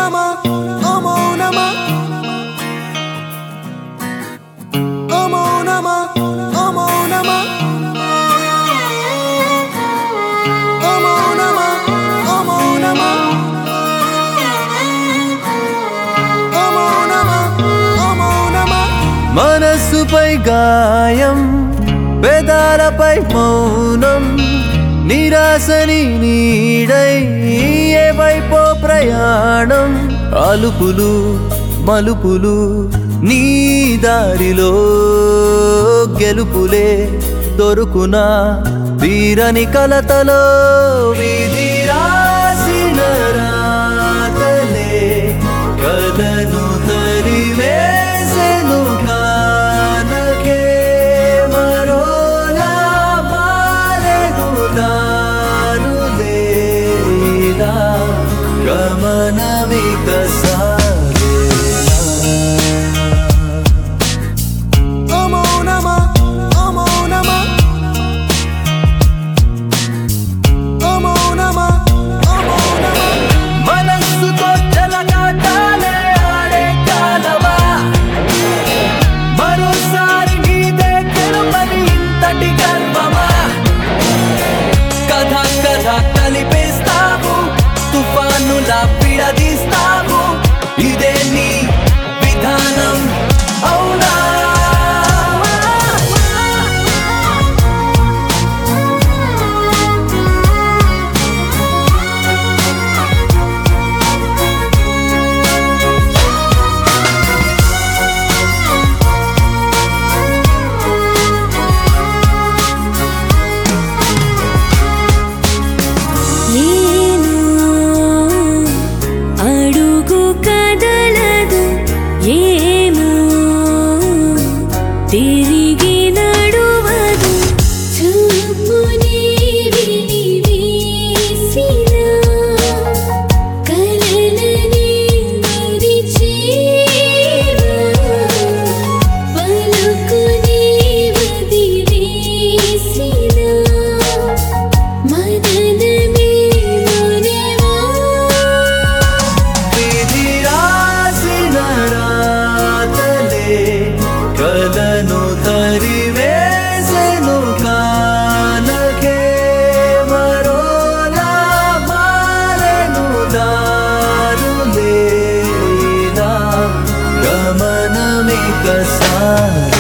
మౌనమా ఓ మౌనమా ఓ మౌనమా ఓ మౌనమా ఓ మౌనమా ఓ మౌనమా ఓ మౌనమా ఓ మౌనమా మనస్సుపై గాయం పెదాలపై మౌనం నిరాశని నీడై ఏ వైపో ప్రయాణం అలుపులు మలుపులు నీ దారిలో గెలుపులే దొరుకునా తీరని కలతలో విధి రాసిన రాతలే కలను తరివేసెను కానకే మరోలా మారెను దారులే ఇలా గమనమిక సాగేలా ఓ మౌనమా ఓ మౌనమా ఓ మౌనమా ఓ మౌనమా మనస్సుతో చెలగాటాలే ఆడే కాలమా మరోసారి నీదే గెలుపని ఇంతటి గర్వమా కథ కథ కలిపేస్తావు తుఫానులా విడదీస్తావు ఇదే నీ విధానం అవునా ఏను అడుగు కదలదు ఏమో తిరిగి నడువదు చూపు నీవిని వీసిన కలలని మరిచేవా పలుకుని వదిలేసిన మదనమే మోనేవా విధి రాసిన రాతలే కలను తరివేసెను కానకే మరోలా మారెను దారులే ఇలా గమనమిక సాగే